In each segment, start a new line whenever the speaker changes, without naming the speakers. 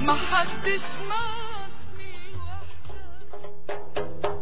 محدش معطني وحدة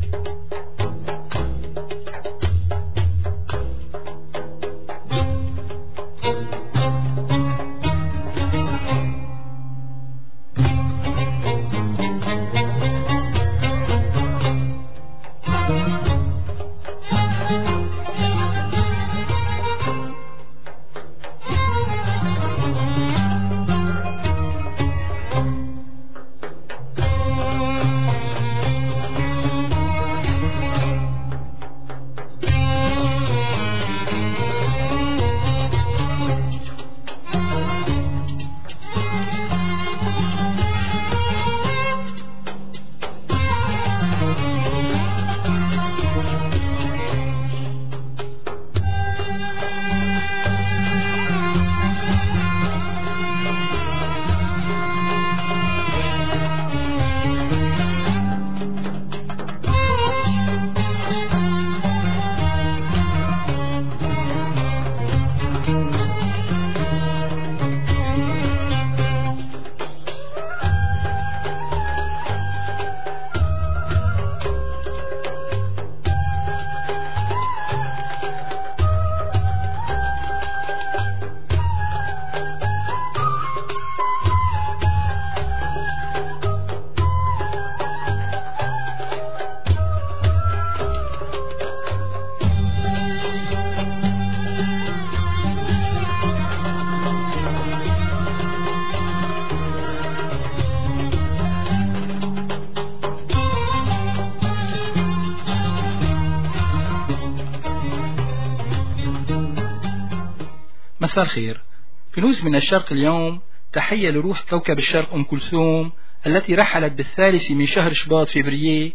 مساء الخير فلوس من الشرق اليوم تحية لروح كوكب الشرق أم كلثوم التي رحلت بالثالث من شهر شباط فبراير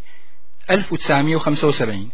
1975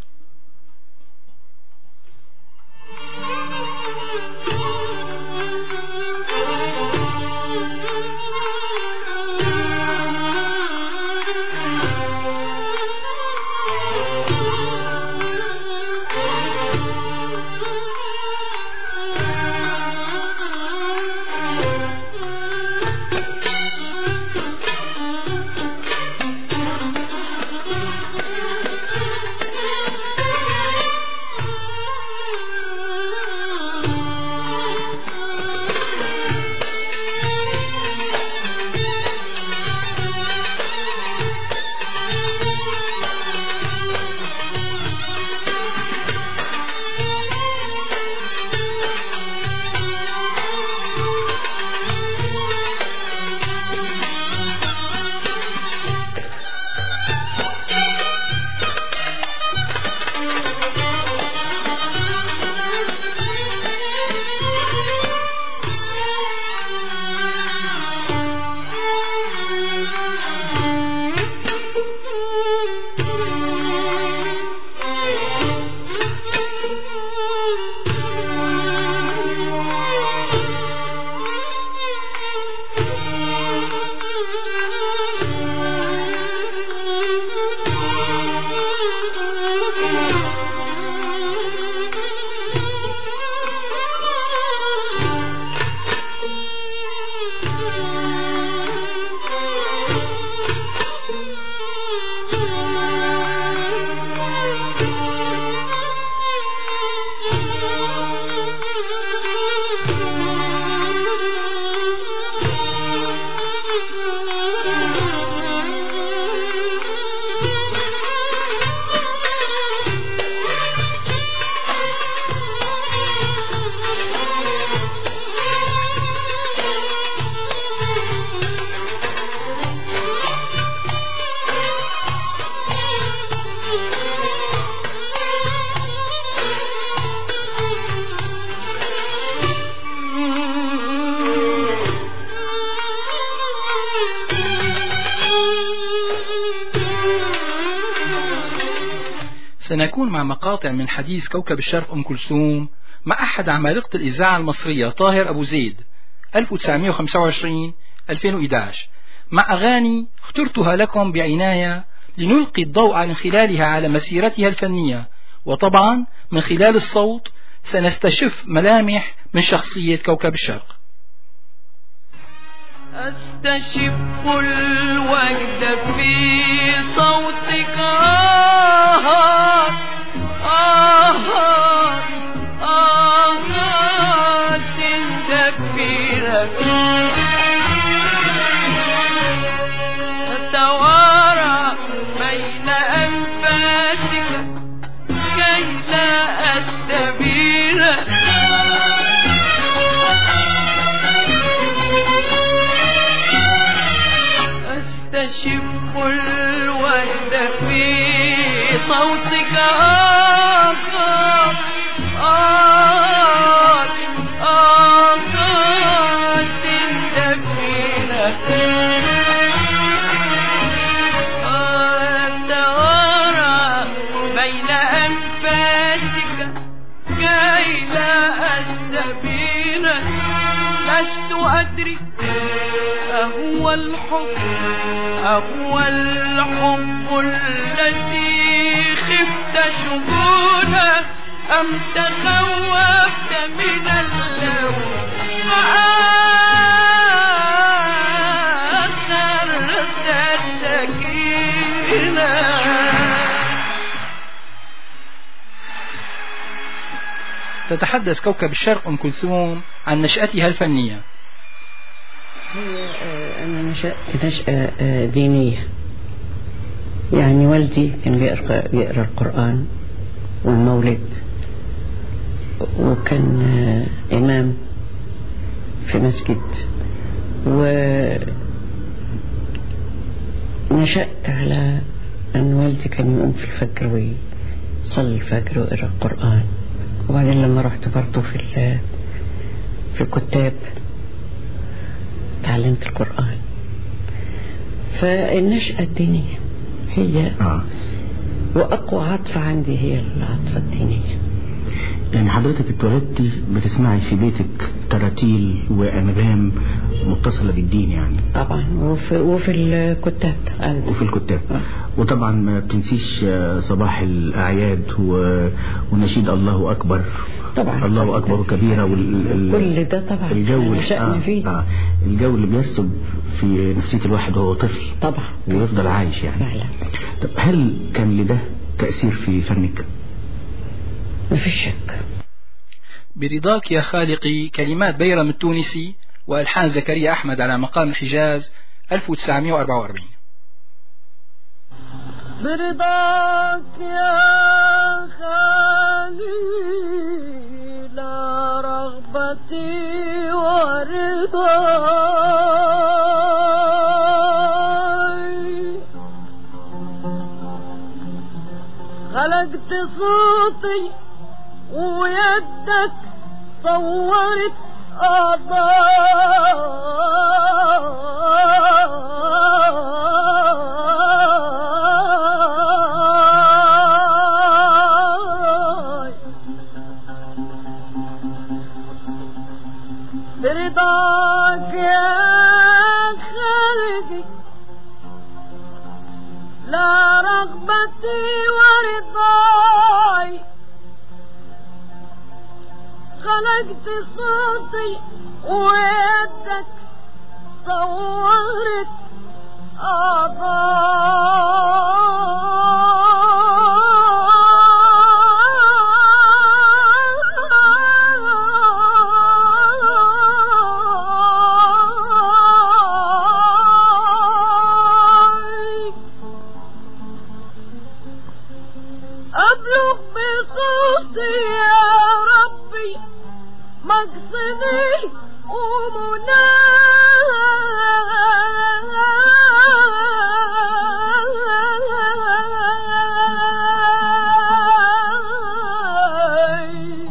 سنكون مع مقاطع من حديث كوكب الشرق أم كلثوم مع أحد عمالقة الإذاعة المصرية طاهر أبو زيد 1925 2011 مع أغاني اخترتها لكم بعناية لنلقي الضوء من خلالها على مسيرتها الفنية وطبعا من خلال الصوت سنستشف ملامح من شخصية كوكب الشرق
أستشف الوجد في صوتك آه آه آه تكبيرك تتوارى بين أنفاسك كي لا أستبينك أستشف الورد في صوتك آخر آه آه التوارى بين أنفاسك كي لا أستبينك لست أدري أهو الحب أهو الحب الذي خفت شجونه أم تخوفت من اللوم وآثرت السكينة
تتحدث كوكب الشرق أم كلثوم عن نشأتها الفنية
هي آه، أنا نشأت نشأة آه، دينية يعني والدي كان بيقرأ, بيقرأ القرآن والمولد وكان آه، إمام في مسجد ونشأت على أن والدي كان يقوم في الفجر ويصلي الفجر ويقرأ القرآن وبعدين لما رحت برضه في ال- في الكتاب تعلمت القرآن فالنشأة الدينية هي
اه
وأقوى عاطفة عندي هي العاطفة الدينية
يعني حضرتك اتولدتي بتسمعي في بيتك تراتيل وانغام متصله بالدين يعني
طبعا وفي, وفي الكتاب أيضا.
وفي الكتاب
آه.
وطبعا ما بتنسيش آه، صباح الاعياد و- ونشيد الله اكبر
طبعا.
الله اكبر كبيره وال
كل ده طبعا
الجو
نشأنا فيه
آه الجو اللي بيرسب في نفسيه الواحد وهو طفل
طبعا
ويفضل عايش يعني
فعلا
طب هل كان لده تاثير في فنك؟
ما فيش شك
برضاك يا خالقي كلمات بيرم التونسي وألحان زكريا أحمد على مقام الحجاز 1944
برضاك يا خالي لا رغبتي ورضاي خلقت صوتي ويدك صورت أعضاي برضاك يا خالقي لا رغبتي ورضاي خلقت صوتي ويدك صورت أعضاي أبلغ بصوتي يا ربي مقصدي ومناي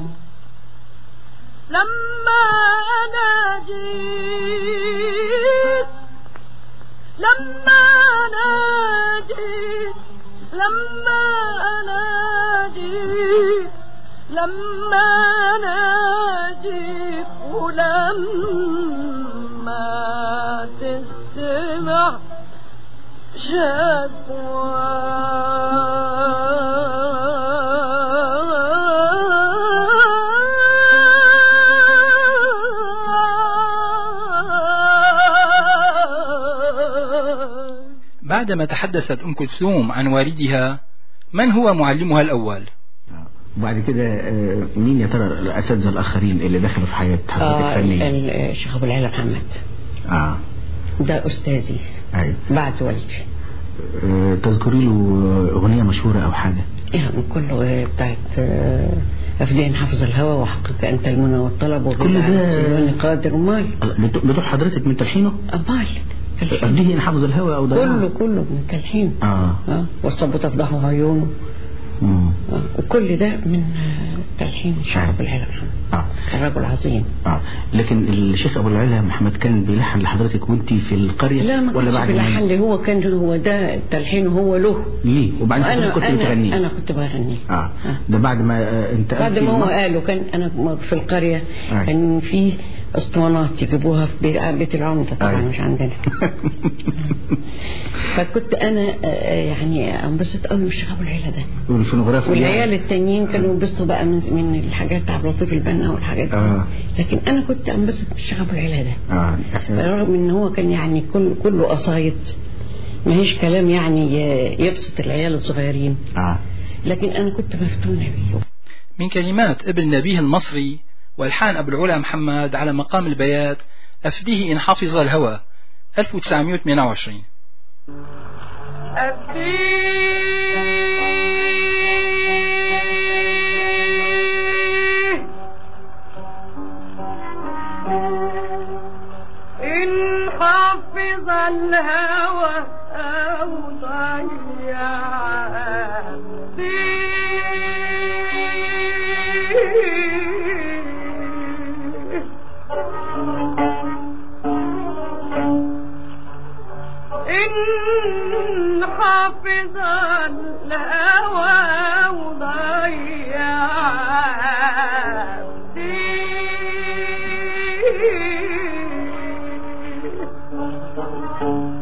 لما أنا جيت لما ناجيت لما ناجيت لما ناجيت ولما تستمع
بعدما تحدثت أم كلثوم عن والدها من هو معلمها الأول
وبعد كده آه، مين يا ترى الاساتذه الاخرين اللي دخلوا في حياه حضرتك
آه ال-
فنيا
ال- الشيخ ابو العلا محمد
اه
ده استاذي
ايوه
بعد والدي
آه، تذكري له اغنيه مشهوره او حاجه
يعني كله آه، بتاعت آه، أفدين حفظ الهوى وحقك أنت المنى والطلب
كل ده-
سيوني قادر أمال
بتوع بتوع حضرتك من تلحينه
أمال تلحين
قبليه حافظ الهوى او ده
كله كله من تلحين
اه
آه، والصب تفضحه عيونه
مم.
آه، وكل ده من آه، تلحين الشيخ
آه.
أبو العلا محمد
اه
كان رجل عظيم
اه لكن الشيخ ابو العلا محمد كان بيلحن لحضرتك وانت في القريه
لا ما
ولا
كانش
بعد
بيلحن
ما
لي هو كان هو ده التلحين هو له
ليه وبعدين
أنا
كنت
أنا
بتغنيه
أنا كنت بغني
اه ده بعد ما آه، انت
بعد ما هو قالوا كان انا في القريه
أي.
كان في اسطوانات يجيبوها في بيت- بيت العمده طبعا
أي.
مش عندنا فكنت انا آه، يعني انبسط قوي من الشيخ ابو العيله ده
والفونوغراف
والعيال التانيين كانوا ينبسطوا بقى من من الحاجات عبد اللطيف البنا والحاجات دي
آه.
لكن انا كنت انبسط من الشيخ ابو العيله ده
اه
رغم ان هو كان يعني كل كله قصايد ما هيش كلام يعني ي- يبسط العيال الصغيرين
اه
لكن انا كنت مفتونه بيه
من كلمات ابن نبيه المصري والحان أبو العلا محمد على مقام البيات أفديه إن حفظ الهوى 1928
أفديه إن حفظ الهوى أو ضيع أبديه إن حافظ الهوى وضيع عبدي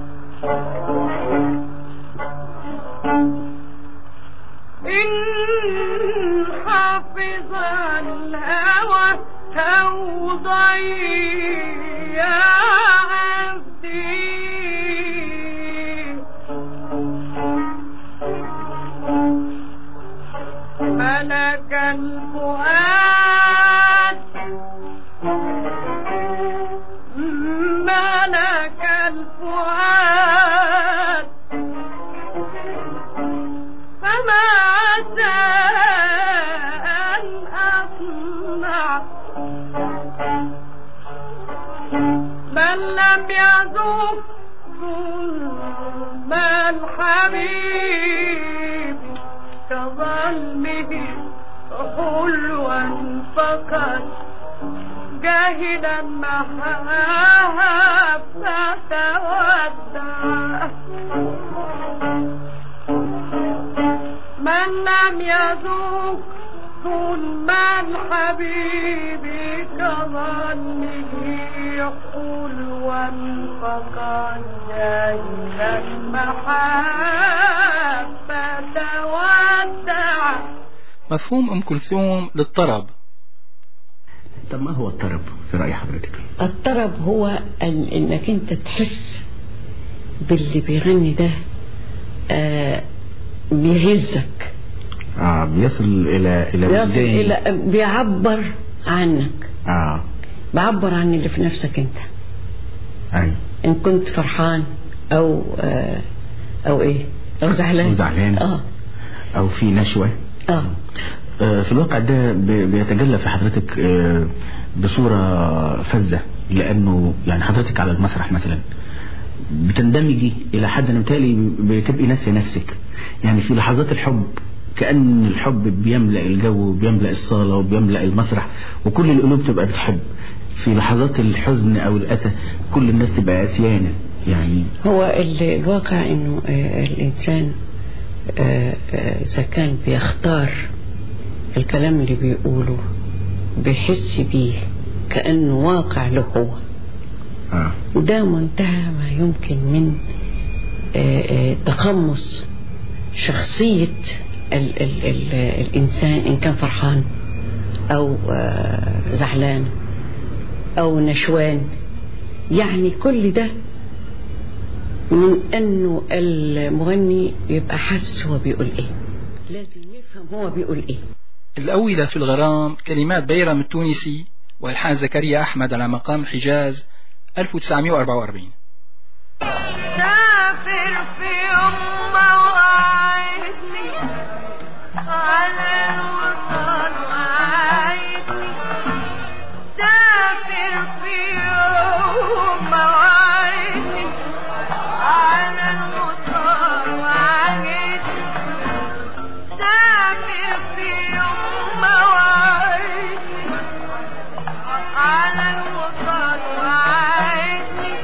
إن حافظ الهوى أو ضيع عبدي ملك الفؤاد ملك الفؤاد فما عسى أن أصنع من لم يذوق ظلم الحبيب كظلمه حلوا فقد جاهد المحبة ودع من لم يذوق ظلم الحبيب كظنه حلوا فقد جاهد المحبة ودع
مفهوم أم كلثوم للطرب
طب ما هو الطرب في رأي حضرتك
الطرب هو أن انك انت تحس باللي بيغني ده آه بيهزك
اه بيصل الى الى
بيصل
وجدان.
الى بيعبر عنك
اه
بيعبر عن اللي في نفسك انت
ايوه
ان كنت فرحان او آه او ايه او زعلان
أو زعلان.
اه
او في نشوة
اه
آه، في الواقع ده ب- بيتجلى في حضرتك آه، بصورة فذة لأنه يعني حضرتك على المسرح مثلا بتندمجي إلى حد أنا متهيألي بتبقي ناسية نفسك يعني في لحظات الحب كأن الحب بيملأ الجو وبيملأ الصالة وبيملأ المسرح وكل القلوب تبقى بتحب في لحظات الحزن أو الأسى كل الناس تبقى عصيانة يعني
هو ال- الواقع انه آه، الانسان آه، آه، اذا كان بيختار الكلام اللي بيقوله بيحس بيه كانه واقع له هو
آه.
ده منتهى ما يمكن من آه، آه، تقمص شخصية ال ال ال الإنسان إن كان فرحان أو آه، زعلان أو نشوان يعني كل ده من انه المغني يبقى حاسس هو بيقول ايه لازم يفهم هو بيقول ايه
الأولى في الغرام كلمات بيرم التونسي وإلحان زكريا أحمد على مقام الحجاز 1944
سافر في يوم وعدني على الوطن وعدني سافر في يوم وعدني على الوطن وعدني سافر في يوم وعدني على الوطن وعدني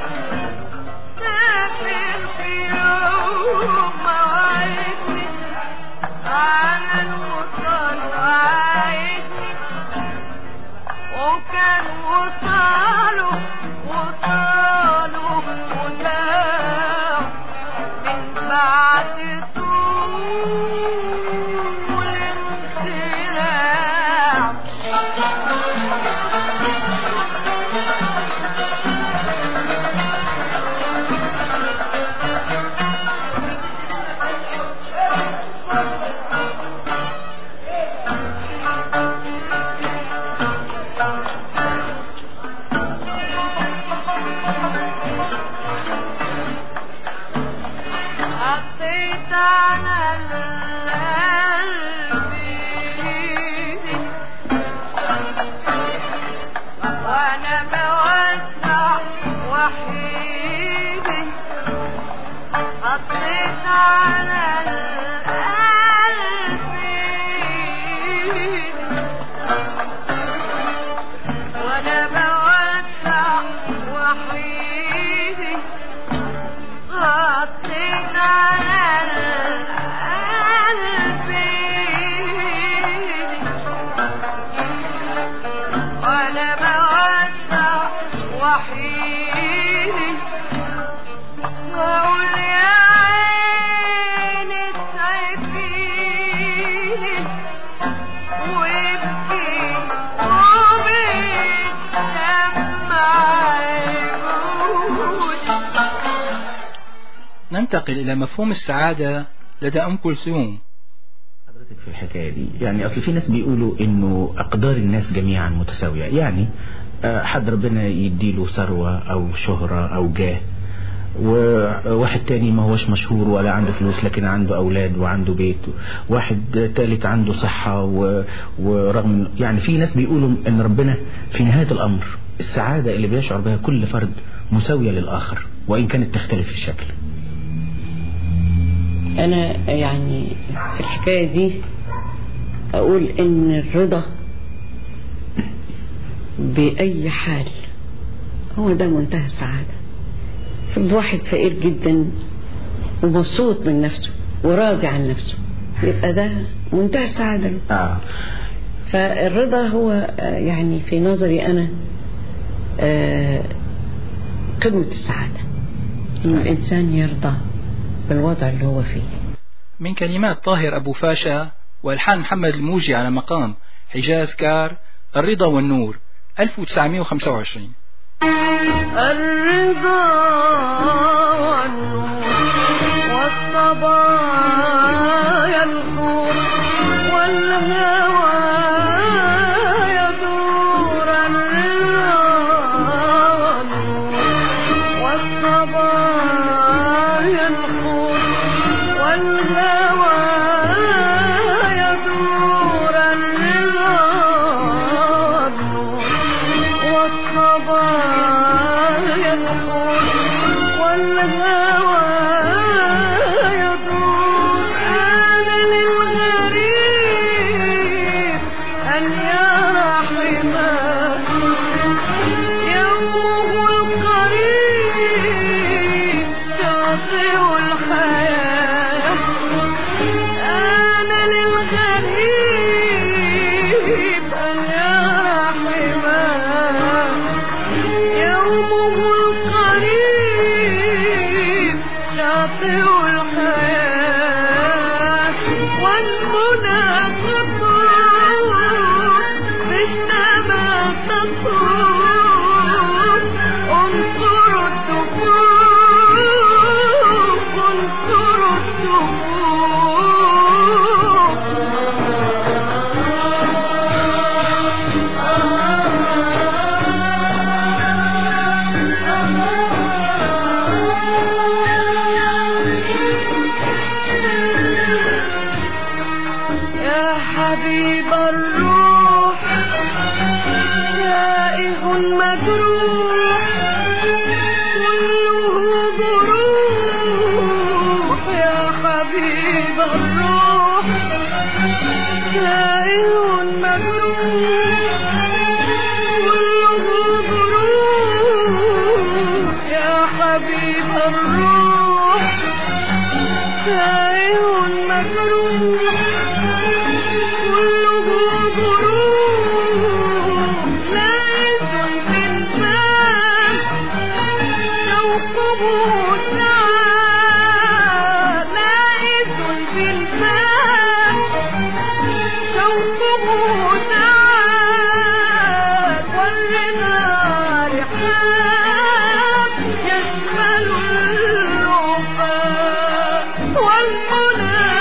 سافر في يوم وعدني على الوطن وعدني وكان وصاله وصاله وداع من بعد طول انسلاع حطيت على القلب ايدي وانا بوسع وحيدي حطيت على القلب ايدي وانا بوسع وحيدي غطيت على القلب ايدي وانا بوسع وحيدي واقول يا عيني تسعفيني وابكي وبتدمع عيوني
ننتقل إلى مفهوم السعادة لدى أم كلثوم
حضرتك في الحكاية دي يعني أصل في ناس بيقولوا إنه أقدار الناس جميعا متساوية يعني آه، حد ربنا يديله ثروة أو شهرة أو جاه وواحد تاني ما هوش مشهور ولا عنده فلوس لكن عنده أولاد وعنده بيت واحد تالت عنده صحة و... ورغم يعني في ناس بيقولوا إن ربنا في نهاية الأمر السعادة اللي بيشعر بها كل فرد مساوية للآخر وإن كانت تختلف في الشكل
انا يعني في الحكايه دي اقول ان الرضا باي حال هو ده منتهى السعاده الواحد فقير جدا ومبسوط من نفسه وراضي عن نفسه يبقى ده منتهى السعاده له
آه.
فالرضا هو آه، يعني في نظري أنا آه، قمة السعادة إن الإنسان يرضى بالوضع اللي هو فيه
من كلمات طاهر أبو فاشا وإلحان محمد الموجي على مقام حجاز كار الرضا والنور 1925
الرضا والنور والصبايا الحور والهوى يدور الرضا والنور والصبايا الحور والهوى يدور الرضا والنور والصبايا الحور والهوى يدور أنا للغريب أن يرى حماه يومه القريب شاطئ الحياة أنا للغريب أن يرى حماه يومه القريب شاطئ الحياة والمنى تطول بالسماء تطول انظر الدخول تائه مجروح كله جروح يا حبيب الروح تائه مجروح كله جروح ليس بالبال شوقه تعال ليس بالبال شوقه تعال والرضا رحاب يشمل العفاء والمنى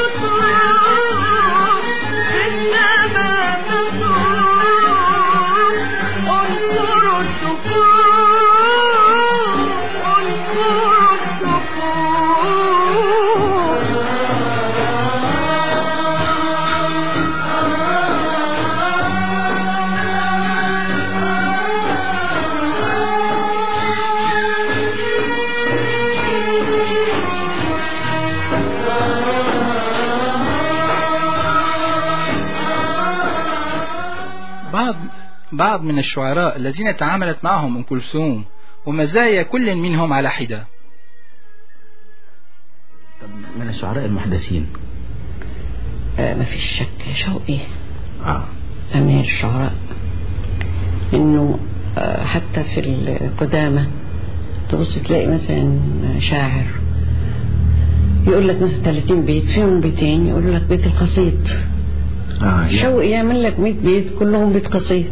قصور إنما تصور انظر السكون انظر
بعض بعض من الشعراء الذين تعاملت معهم أم كلثوم ومزايا كل منهم على حدة
طب من الشعراء المحدثين
آه ما فيش شك شوقي
اه
أمير الشعراء إنه آه حتى في القدامى تبص تلاقي مثلا شاعر يقول لك مثلا 30 بيت فيهم بيتين يقول لك بيت القصيد
اه يعني-
شوقي يعمل لك 100 بيت كلهم بيت قصيد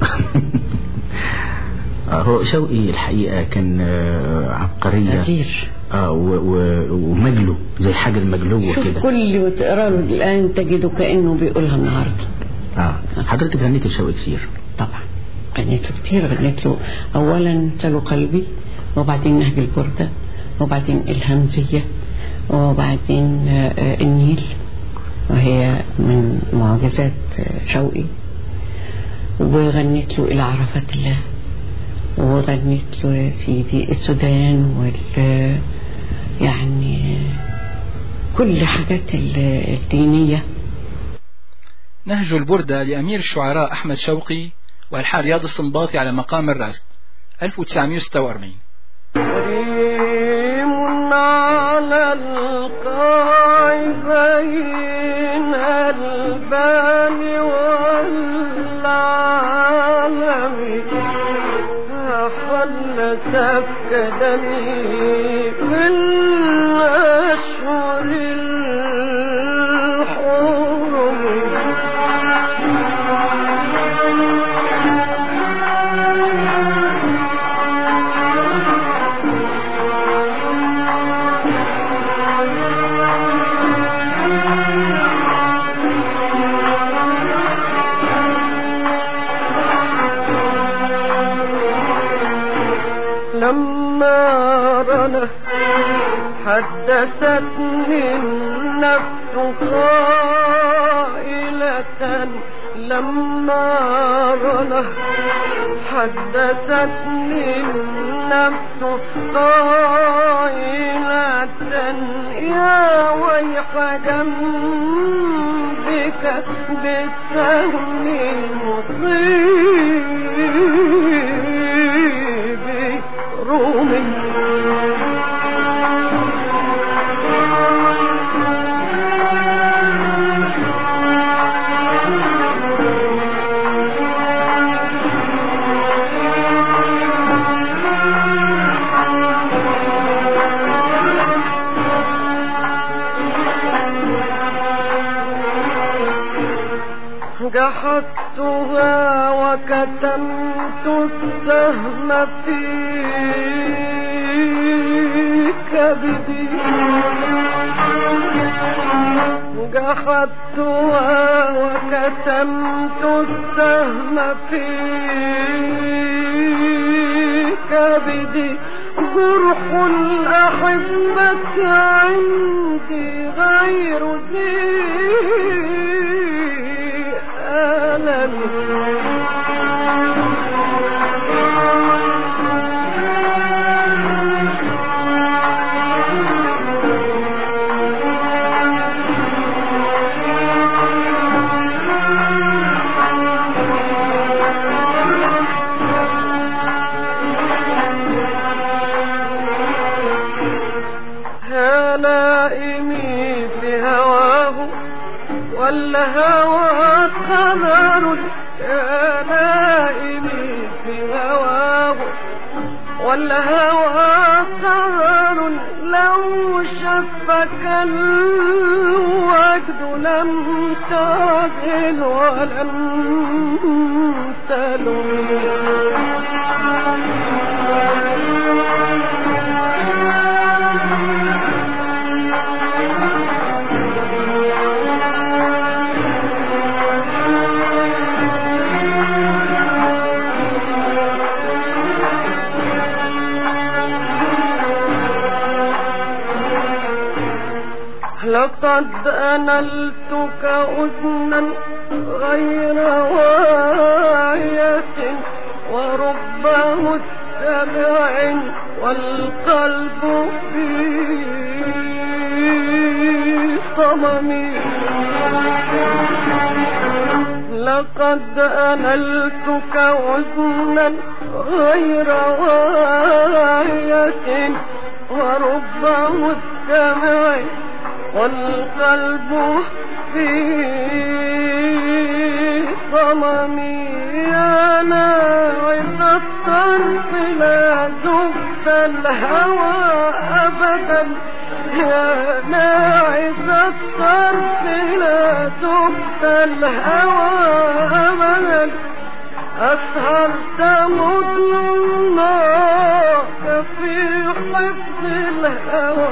آه، هو شوقي الحقيقة كان آه، عبقرية
أزير
اه و- و- ومجله زي حاجة المجلوة
شوف
كده
كل ما تقرا له الآن تجده كأنه بيقولها النهارده
اه حضرتك غنيت لشوقي كتير
طبعا غنيت له كتير غنيت له أولا سلو قلبي وبعدين نهج البردة وبعدين الهمزية وبعدين آه، آه، النيل وهي من معجزات آه، شوقي وغنيت له إلى عرفات الله وغنيت له يا سيدي السودان وال يعني كل حاجات ال- الدينية
نهج البردة لأمير الشعراء أحمد شوقي والحان رياض السنباطي على مقام الرست 1946
كريم على القاع بين البان والعالم فحل سفك دمي بالأشهر الحرم لما رنا حدثتني النفس قائلة لما رنا حدثتني النفس قائلة يا ويح جنبك بالسهم المصيب رومي جحدتها وكتمت السهم في كبدي جحدتها وكتمت السهم في كبدي جرح الأحبة عندي غير ذي ألم يا لائمي في هواه ولا هوى قمر يا لائمي في هواه ولا هوى قمر لو شفك الوجد لم تعدل ولم لقد أنلتك أذنا غير واعية ورب مستمع والقلب في صمم لقد أنلتك أذنا غير واعية ورب مستمع والقلب في صمم يا ناعم الطرف لا زبت الهوى أبدا يا ناعم الطرف لا زبت الهوى أبدا أسهرت مضناك في حفظ الهوى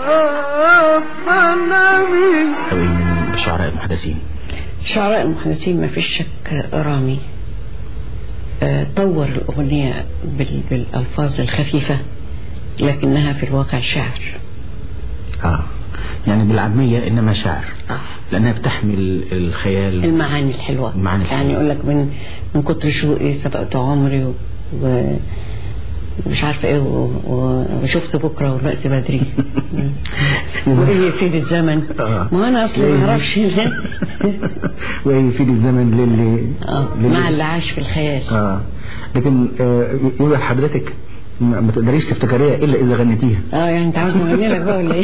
فنمي
أوي من الشعراء المحدثين
شعراء المحدثين ما فيش شك رامي آه، طور الأغنية بال- بالألفاظ الخفيفة لكنها في الواقع شعر
آه يعني بالعامية إنما شعر
آه.
لأنها بتحمل الخيال
المعاني الحلوة
المعاني الحلوة.
يعني يقول لك من من كتر شوقي سبقت عمري و... و... مش عارفه ايه و... و... وشفت بكره والوقت بدري وايه يفيد الزمن
آه.
ما انا اصلا ما اعرفش
ويفيد الزمن للي
آه،
للي-
مع اللي عاش في الخيال
اه لكن آه يقول حضرتك ما ما تقدريش تفتكريها الا اذا غنيتيها
اه يعني انت عاوز اغني لك بقى ولا ايه؟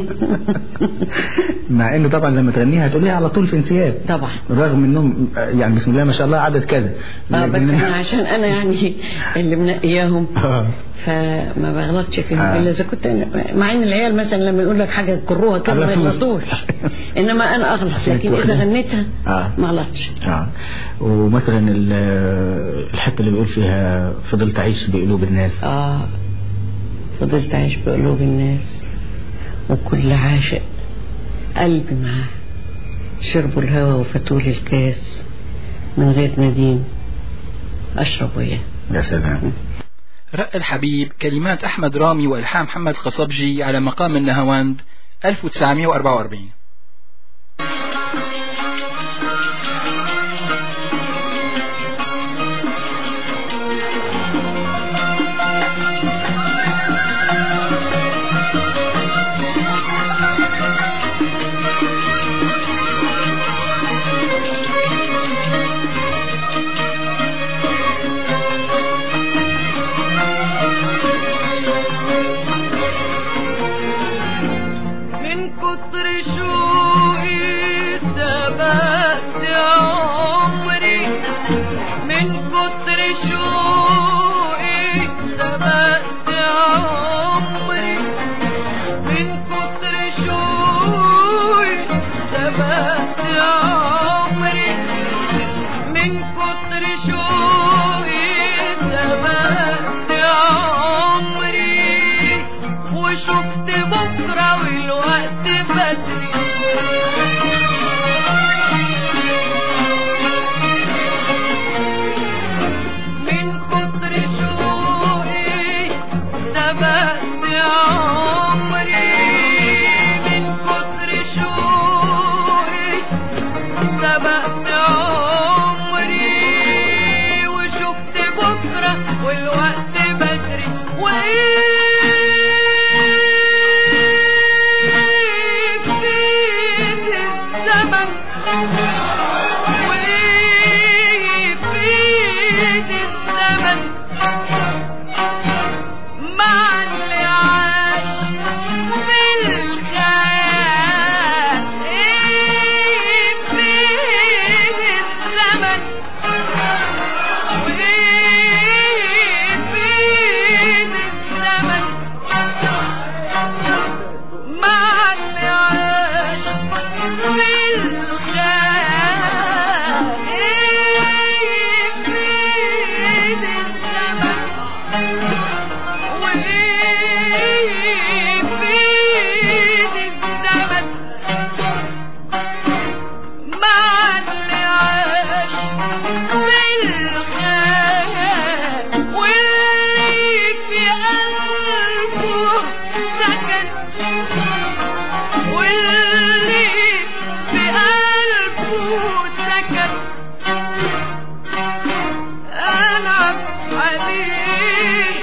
مع ان طبعا لما تغنيها هتقوليها على طول في انسياب
طبعا
رغم انهم آه، يعني بسم الله ما شاء الله عدد كذا
اه بس
لكن-
انا عشان انا يعني اللي منقياهم
آه.
فما بغلطش فيهم
آه.
الا اذا كنت أنا- مع ان العيال مثلا لما يقول لك حاجه يكروها كده
على
ما
طول.
يغلطوش انما انا اغلط
عشان
لكن اذا
تواخدها.
غنيتها
آه.
ما غلطش
اه ومثلا ال- الحته اللي بيقول فيها فضلت اعيش بقلوب الناس
اه فضلت عايش بقلوب الناس وكل عاشق قلبي معاه شربوا الهوى وفتوا لي الكاس من غير نديم اشرب وياه
يا سلام
رق الحبيب كلمات أحمد رامي وإلحام محمد الخصبجي على مقام النهاوند 1944
من كتر شوقي سبقت عمري من كتر شوقي سبقت عمري من كتر شوقي سبقت عمري من كتر شوقي سبقت عمري وشفت بكرة والوقت بدري من كتر شوقي سبقت عمري من كتر شوقي سبقت عمري وشفت بكرة والوقت بدري وإيه واللي في قلبه سكت ألعب عليه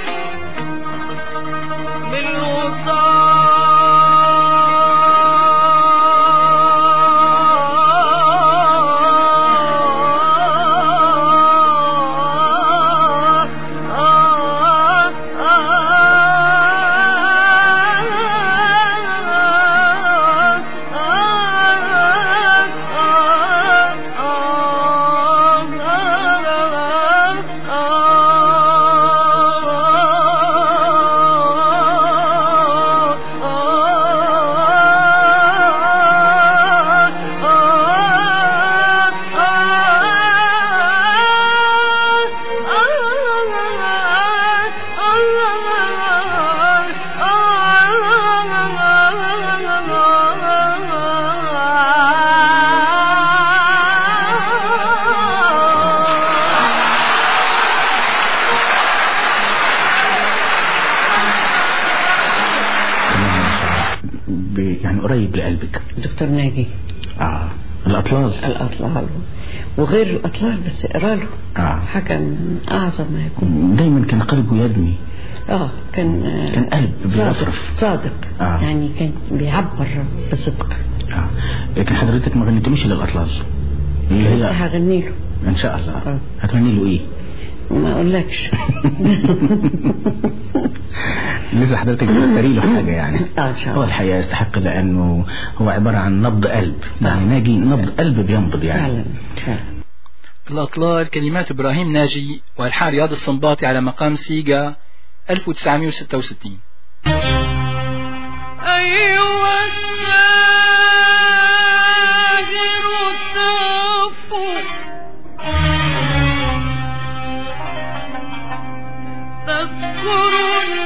كلام ما شاء الله. ب- يعني قريب لقلبك
دكتور ناجي
اه الاطلال
الأطلال وغير الأطلال بس اقرا له
آه.
حاجة من أعظم ما يكون
دايما كان قلبه يدمي
اه كان آه،
كان قلب
صادق
بيرفرف.
صادق
آه.
يعني كان بيعبر بصدق
اه لكن حضرتك ما غنيتلوش الا الاطلال اللي
لسه
هي
هغني له
ان شاء الله
آه.
هتغني له ايه
ما اقولكش
لسه حضرتك بتختاري له حاجه يعني
اه ان شاء
هو
الله
الحقيقه يستحق لانه هو عباره عن نبض قلب يعني ناجي نبض قلب بينبض يعني
فعلا فعلا
الأطلال كلمات إبراهيم ناجي وألحان رياض الصنباطي على مقام سيجا 1966
أيها الساهر صفو تذكر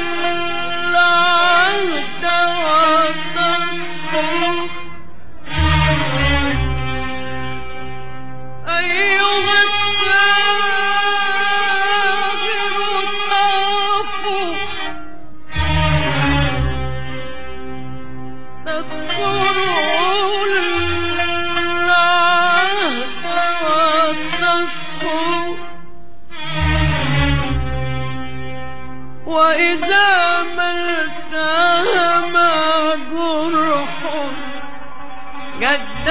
العهد وتصفو أيها الساهر صفو تذكر العهد وتصفو وإذا ما التهم جرح جد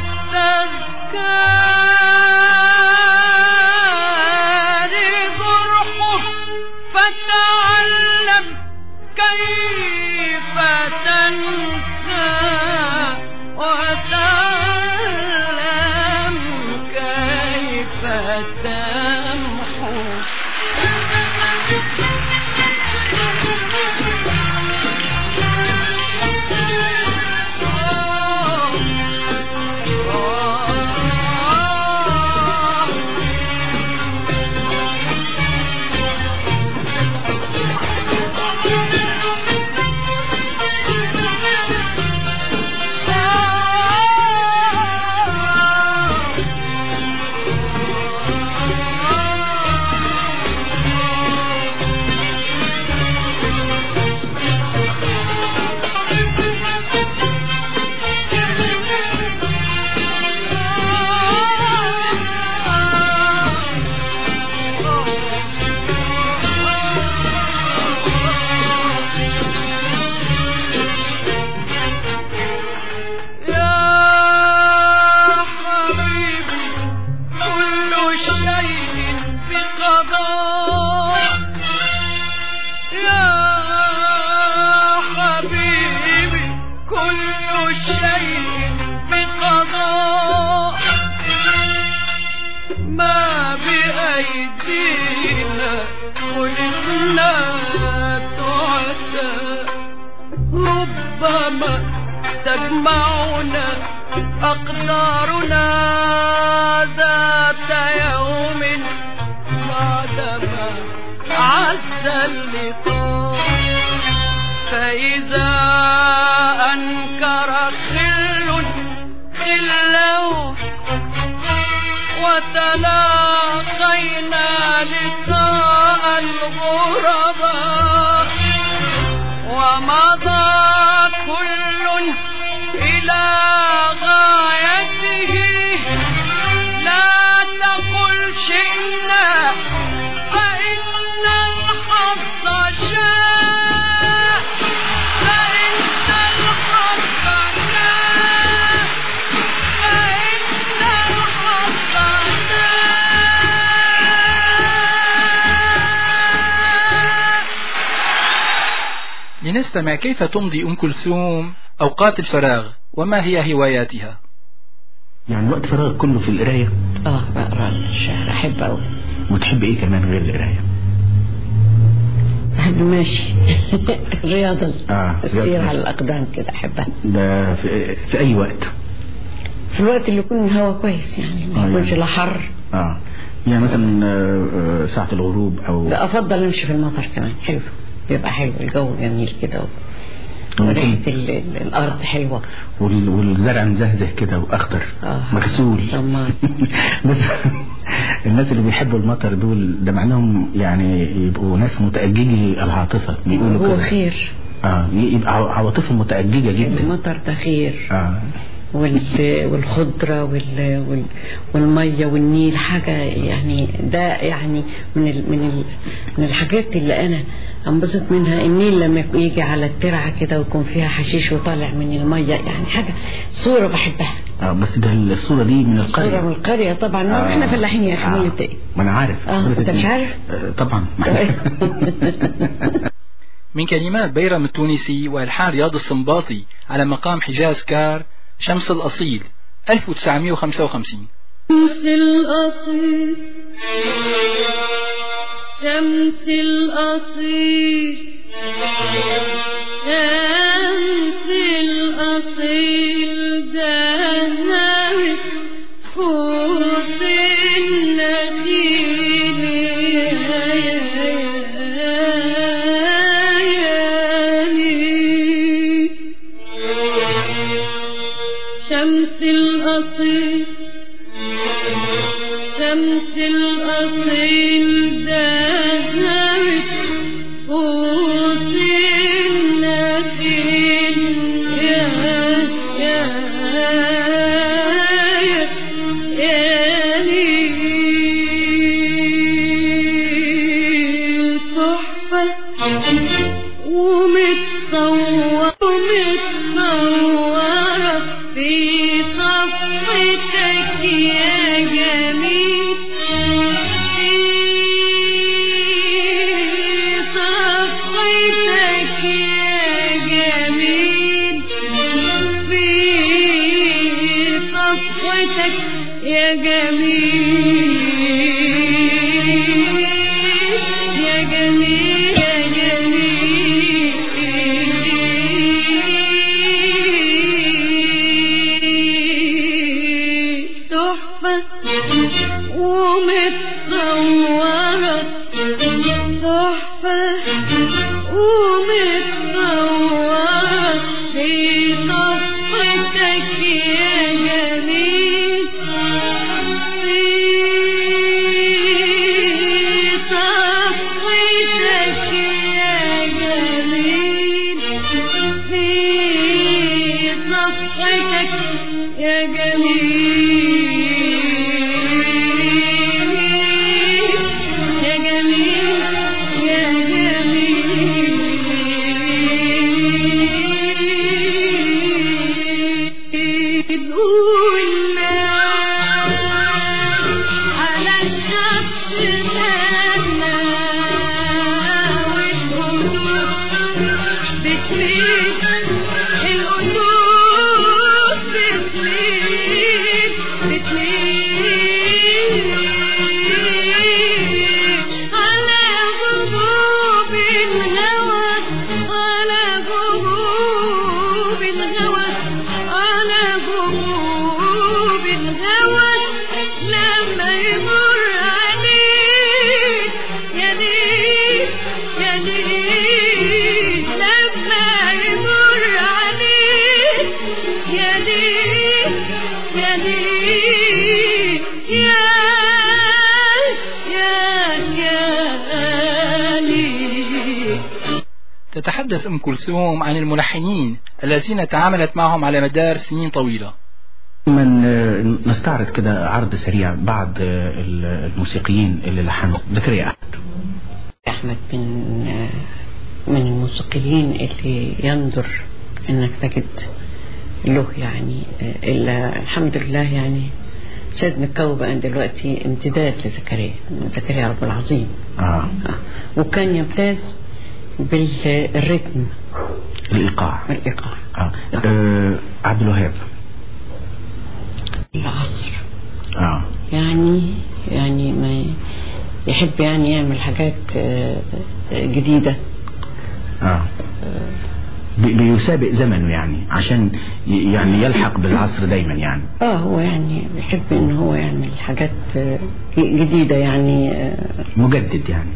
بالتذكار جرحه فتعلم كيف تنسى وتعلم كيف تمحو يا حبيبي كل شيء بقضاء يا حبيبي كل شيء بقضاء ما بأيدينا خلقنا تعسى ربما تجمعنا أقدارنا ذات يوم بعدما عز اللقاء فإذا أنكر خل خله وتلاقينا لقاء الغرباء ومضى
لنستمع كيف تمضي أم كلثوم أوقات الفراغ وما هي هواياتها
يعني وقت فراغ كله في القراية
اه بقرا الشعر احب قوي
وتحب ايه كمان غير القراية
بحب المشي الرياضة
آه،
السير
رياضة.
على الأقدام كده أحبها
ده في, في اي وقت
في الوقت اللي يكون الهواء كويس يعني
آه،
ما يكونش
يعني.
لا حر
اه يعني مثلا آه، آه، ساعة الغروب او
لا أفضل أمشي في المطر كمان حلو بيبقى حلو الجو جميل كده وريحة ال- ال- الأرض حلوة
وال- والزرع مزهزه كده واخضر
آه.
مغسول
طمان
بس الناس اللي بيحبوا المطر دول ده معناهم يعني يبقوا ناس متأججي العاطفة بيقولوا
هو
كده
خير
اه يبقى عوا- عواطفهم متأججة جدا
المطر ده خير
اه
وال- والخضرة وال- وال- والمية والنيل حاجة يعني ده يعني من ال من ال من الحاجات اللي أنا أنبسط منها النيل لما يجي على الترعة كده ويكون فيها حشيش وطالع من المية يعني حاجة صورة بحبها
اه بس ده الصورة دي من
صورة من
القرية
القرية طبعا ما احنا فلاحين يا أخي
آه.
مين التاني
ما انا عارف
آه، أنت مش عارف؟
آه، طبعا
من كلمات بيرم التونسي وألحان رياض السنباطي على مقام حجاز كار شمس الأصيل 1955
شمس الأصيل شمس الأصيل شمس الأصيل ذهبت فوق النخيل يا يا شمس الأصيل شمس الأصيل ذهبت فوق النخيل يا يا يا يا نيل تحفة ومتصورة ومتصورة في صفحتك يا جميل في صفحتك يا جميل في صفحتك يا جميل يا جميل يا جميل تحفة ومتصورة تحفة ومتصورة في صفحتك يا جميل في صفحتك يا جميل في صفحتك يا جميل يا جميل يا جميل والناس على الشط مهما والقدور بتميل القدور بتميل بتميل على غروب الهوى على غروب الهوى على غروب الهوى لما يمر عليك يا ليل يا ليل لما يمر عليك يا ليل يا ليل يا يا يا ليل
تتحدث أم كلثوم عن الملحنين الذين تعاملت معهم على مدار سنين طويلة
من آه، نستعرض كده عرض سريع بعض آه، الموسيقيين اللي لحنوا زكريا أحمد
أحمد من من الموسيقيين اللي ينظر إنك تجد له يعني إلا الحمد لله يعني سيد مكاوي بقى دلوقتي امتداد لزكريا زكريا رب العظيم
اه
آه. وكان يمتاز بالريتم
الإيقاع
الإيقاع
آه. آه. عبد الوهاب
العصر
آه.
يعني يعني ما يحب يعني يعمل حاجات آه، آه، جديدة
آه. بي- بيسابق زمنه يعني عشان ي- يعني يلحق بالعصر دايما يعني
اه هو يعني بيحب ان هو يعمل حاجات آه، جديدة يعني آه،
مجدد يعني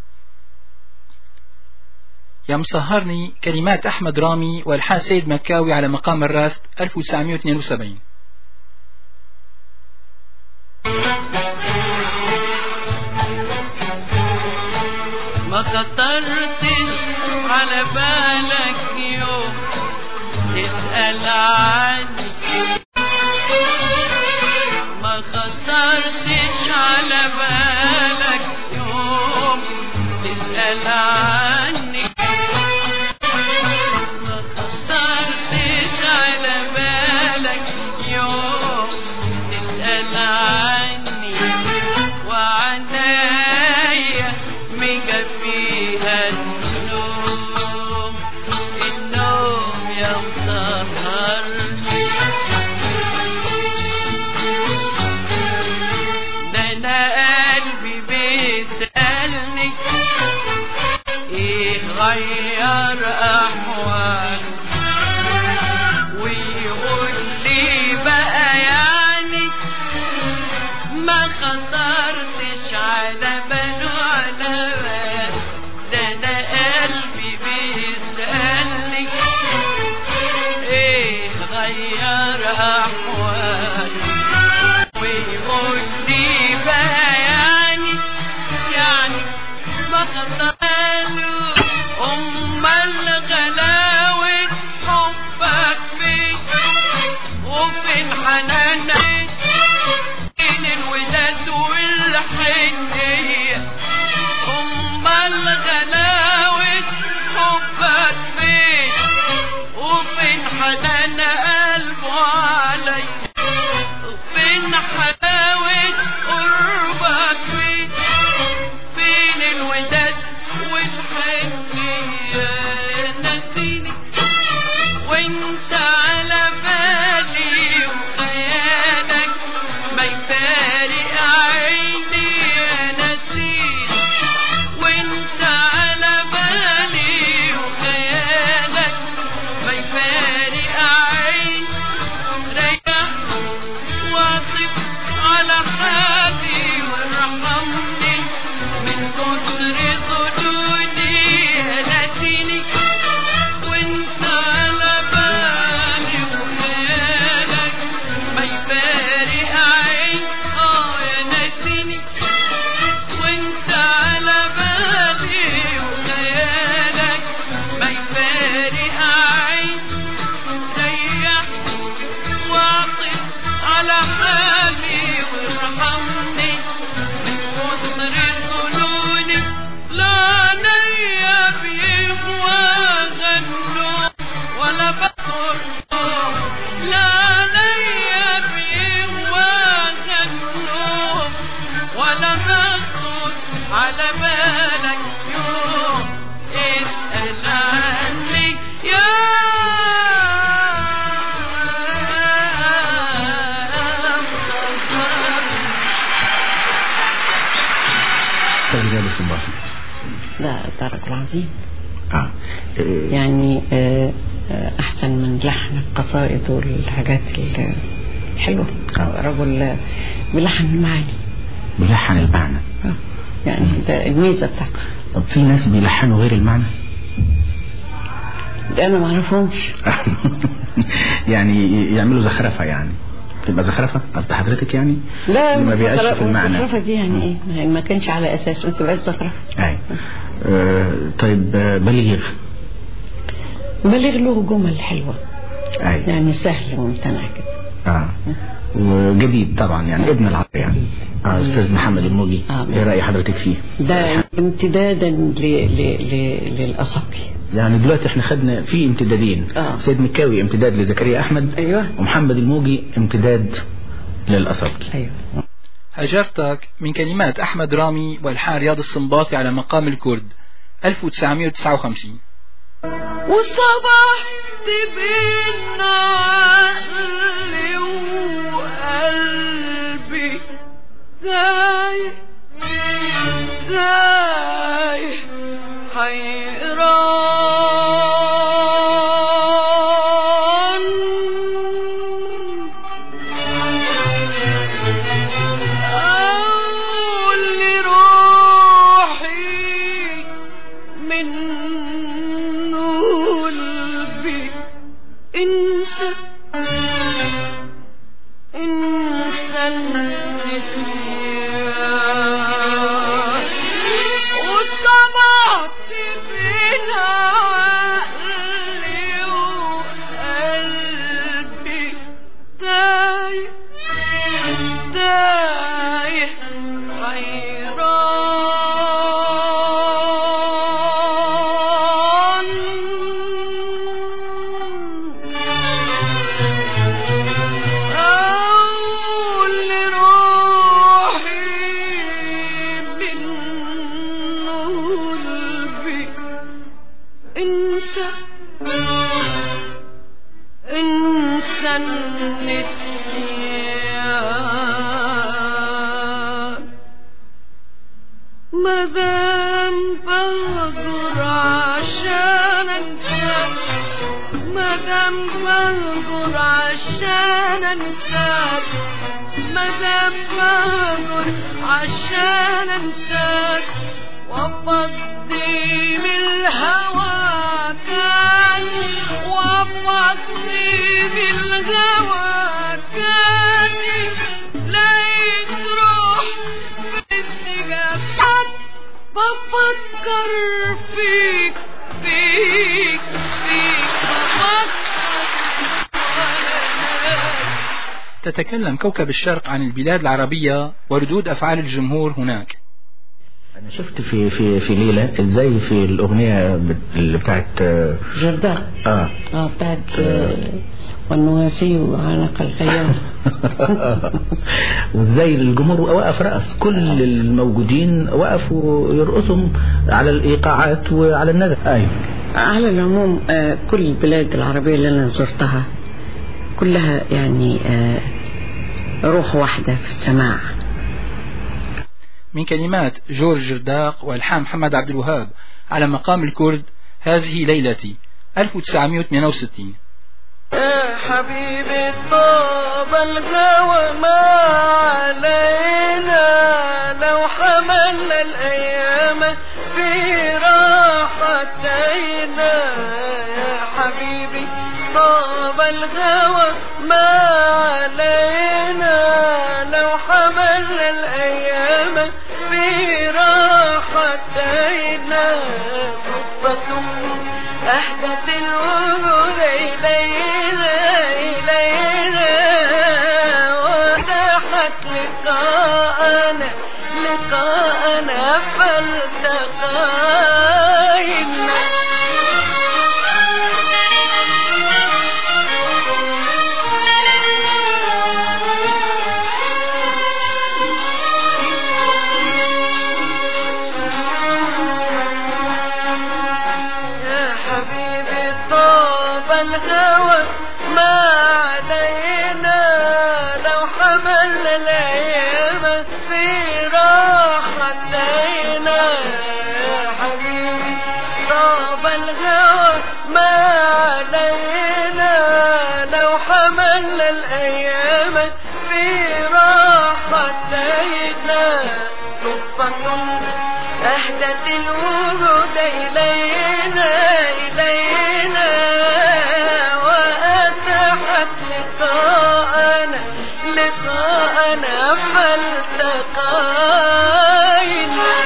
يا مسهرني كلمات أحمد رامي والحان سيد مكاوي على مقام الراست 1972
ما خطرتش على بالك يوم تسأل عني ما خطرتش على بالك يوم تسأل عني ما خطرتش على بالك يوم تسأل عني وعنايا ميجا فيها النوم النوم يا مسهرش ده انا قلبي بيسألني ايه غير احواله ويقول لي بقى يعني ما خطرتش على باله على بال ده انا قلبي بيسألني ايه غير احواله ويقول لي بقى يعني يعني ما خطرله امال غلاوة حبك فين وفين حنانك بين الوداد والحنية أمال غلاوة حبك فين وفين حنان قلبه علي فين حلاوة قربك فين فين الوداد والحنية نسيني وانت على بالي وخيالك ما يفارق عيني يا نسيم وانت على بالي وخيالك ما يفارق عيني ريح واطف على حالي وارحمني من كتر ظنوني نسيني وانت على بالي وخيالك ما يفارق عين اه يا ناسيني وانت على بالي وخيالك ما يفارق عين ريح واعطف على حالي وارحمني من كتر ظنوني لا نيا بيهوى غنوا ولا بخر لا نيا بيهوى غنوا ولا بخر على بالك يوم اسأل عني يا مصطفى
فالرجال الصباحي
لا درجة العظيم
آه. آه.
يعني آه، آه، أحسن من لحن القصائد والحاجات ال- الحلوة
آه.
رجل آه، بلحن المعاني
بيلحن المعنى
آه، يعني ده الميزة بتاعته
طب في ناس بيلحنوا غير المعنى
ده أنا ما أعرفهمش
يعني يعملوا زخرفة يعني تبقى زخرفة قصد حضرتك يعني
لا
اللي ما بيعيش
الزخرفة-
في المعنى
الزخرفة دي يعني إيه ما- ما كانش على أساس ما تبقاش زخرفة
أي آه. طيب آه، بليغ
بلغ له جمل حلوة
أي
يعني سهل وممتنع كده
اه وجديد طبعا يعني ابن العصر يعني آه استاذ محمد الموجي
آه.
ايه راي حضرتك فيه
ده امتدادا ل... ل... ل... للأصبي
يعني دلوقتي احنا خدنا في امتدادين
آه.
سيد مكاوي امتداد لزكريا احمد
أيوة
ومحمد الموجي امتداد للاصابي
أيوة
هجرتك من كلمات أحمد رامي والحان رياض السنباطي على مقام الكرد 1959
وصبحت بين عقلي وقلبي تايه تايه حيران أقول لروحي من قلبي انسى انسى النسيان وطبعت بين عقلي وقلبي تايه تايه حيران أقول لروحي من قلبي انسى انسى النسيان مادام بهجر عشان انساك مادام بهجر عشان انساك مادام بهجر عشان انساك وافضي من الهوى كان وافضي من الهوى كان لقيت روح في السجاد بفكر فيك فيك فيك بفكر
تتكلم كوكب الشرق عن البلاد العربية وردود أفعال الجمهور هناك
انا شفت في في في ليله ازاي في الاغنيه بت- اللي بتاعت اه
جرداء
آه.
اه بتاعت آه، والنواسي وعنق الخيام
وازاي الجمهور وقف رأس كل الموجودين وقفوا يرقصوا على الايقاعات وعلى الندى ايوه
على العموم آه، كل البلاد العربية اللي أنا زرتها كلها يعني آه، روح واحدة في السماع
من كلمات جورج جرداق والحان محمد عبد الوهاب على مقام الكرد هذه ليلتي 1968
يا حبيبي طاب الهوى ما علينا لو حملنا الأيام في راحتينا يا حبيبي طاب الهوى ما علينا لو حملنا الأيام في راحتينا صفة أحدث الوجود إلينا إلينا وتحت لقاءنا لقاءنا فالتقينا يا حبيبي طاب الهوى ما علينا لو حملنا الأيام في راحتينا يا حبيبي طاب الهوى ما علينا لو حملنا الأيام في راحتينا صفة أهدت الوجود إلينا إلينا وأتاحت لقاءنا لقاءنا فالتقينا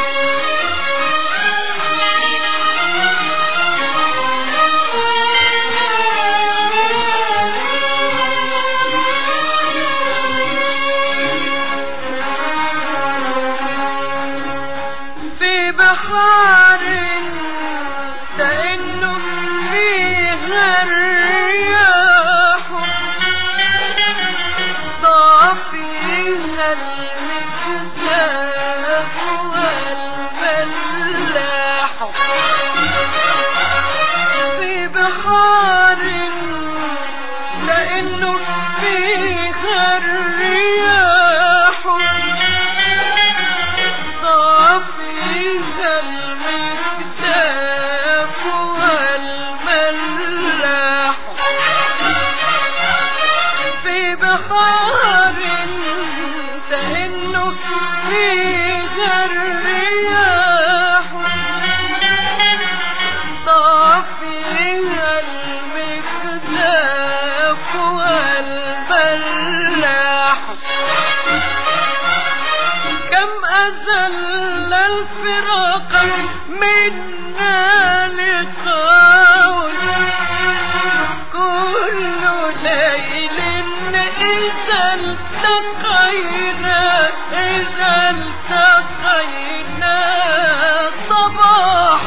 كأنه فيها الرياح صافيها المكتاف والملاح في بحار كأنه فيها الرياح صافيها المكتاف والملاح كم أزل الفراق منا لقاء كل ليل إذا التقينا إذا التقينا صباح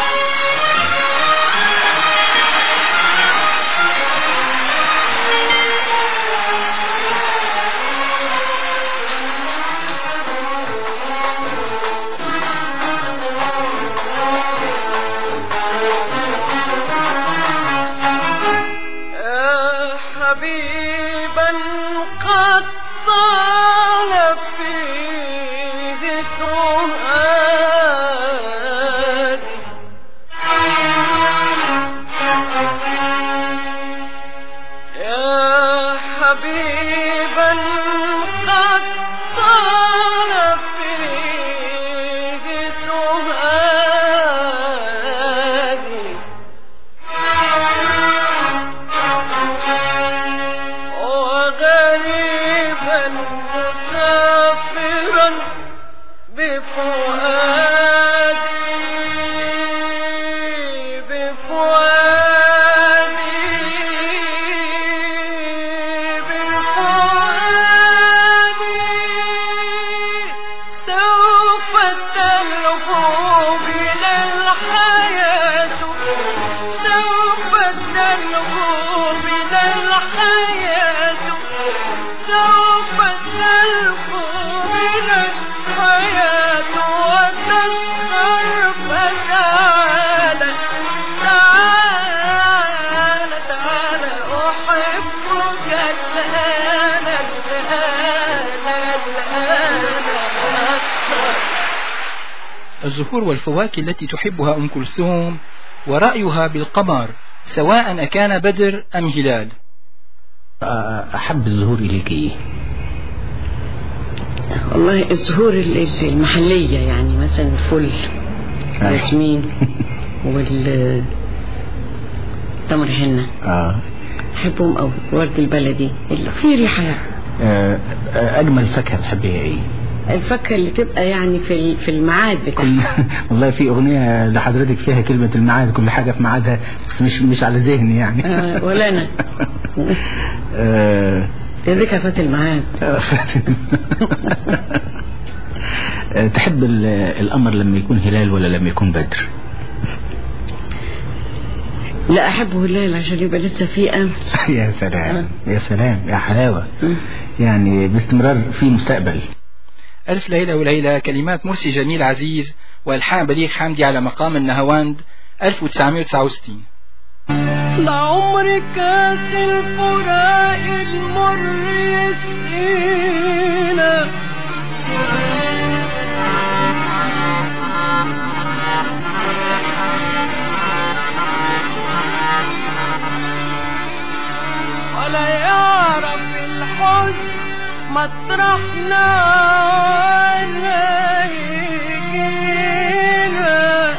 يا حبيبا قد طال فيه سؤالي يا حبيبا قد طال فيه سؤالي وغريبا مسافرا بفؤادي بفؤادي بفؤادي سوف تلهو بنا الحياة سوف تلهو بنا الحياة سوف تلهو بنا الحياة وتسهر فتعالى تعالى تعالى أحبك الآن الآن الآن أكثر
الزهور والفواكه التي تحبها أم كلثوم ورأيها بالقمر سواء أكان بدر أم هلال
أحب الزهور إليك إيه؟
والله الزهور ال- المحلية يعني مثلا الفل الياسمين وال تمر حنة
آه.
أحبهم أوي ورد البلدي اللي فيه ريحة يعني.
آه، آه، أجمل فاكهة بتحبيها إيه؟
الفاكهة اللي تبقى يعني في ال- في الميعاد
كل
بتاعها
والله في أغنية لحضرتك فيها كلمة الميعاد كل حاجة في ميعادها بس مش مش على ذهني يعني
آه، ولا أنا
آه،
يديك فات الميعاد
آه، تحب ال- القمر لما يكون هلال ولا لما يكون بدر؟
لا أحبه هلال عشان يبقى لسه في أمل
يا سلام يا سلام يا حلاوة يعني باستمرار في مستقبل
ألف ليلة وليلة كلمات مرسي جميل عزيز والحان بليغ حمدي على مقام النهواند 1969
لعمر كاس الفراق المر يسقينا ولا يعرف الحزن مطرحنا ولا يجينا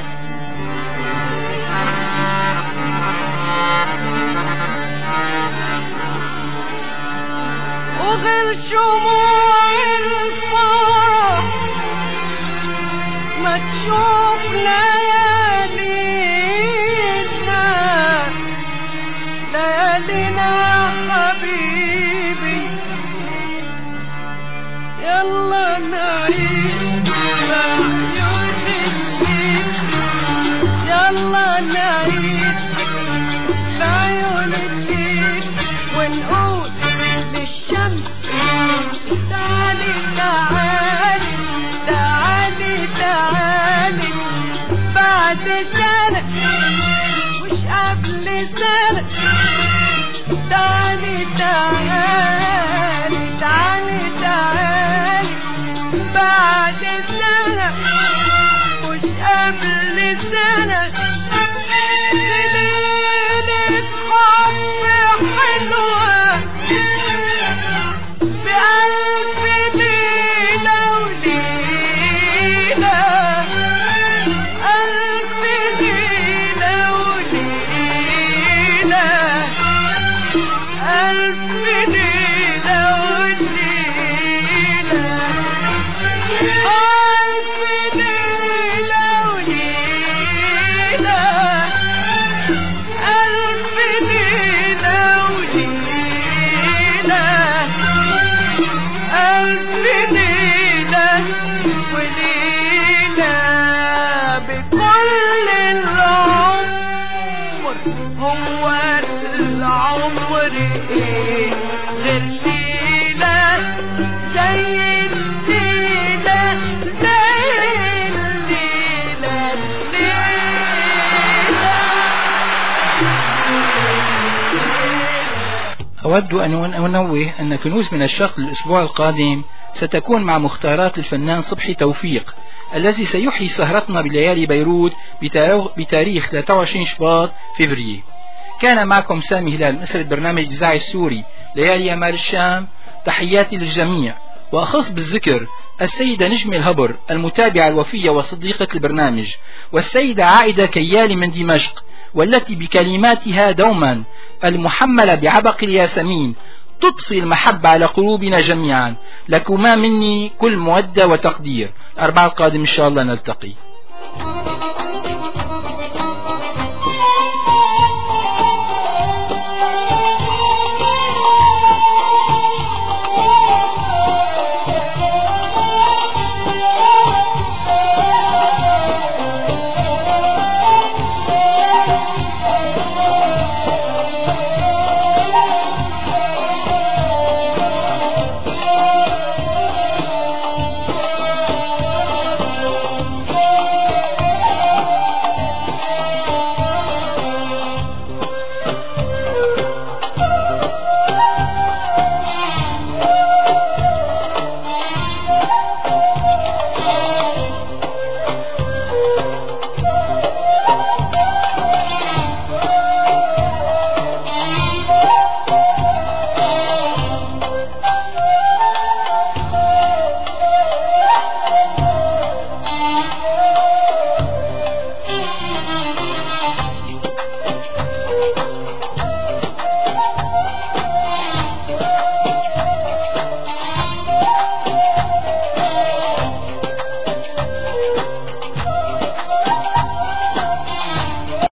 وغير شموع الفرح ما تشوف ليالينا ليالينا حبيبي يلا نعيش بعيون الليل يلا نعيش بعيون الليل ونقول للشمس تعالي تعالي تعالي تعالي بعد سنة مش قبل سنة تعالي ألف ليلة وليلة ألف ليلة وليلة ألف ليلة وليلة ألف ليلة وليلة بكل العمر هو العمر إيه غير ليلة زي الليلة زي الليلة الليلة
أود أن أنوه أن كنوز من الشرق الأسبوع القادم ستكون مع مختارات الفنان صبحي توفيق الذي سيحيي سهرتنا بليالي بيروت بتارو- بتاريخ 23 شباط فبراير كان معكم سامي هلال مصر البرنامج الإذاعي السوري ليالي أمال الشام تحياتي للجميع وأخص بالذكر السيدة نجمة الهبر المتابعة الوفية وصديقة البرنامج والسيدة عائدة كيالي من دمشق والتي بكلماتها دوما المحملة بعبق الياسمين تضفي المحبة على قلوبنا جميعا لكما مني كل مودة وتقدير الأربعة القادم إن شاء الله نلتقي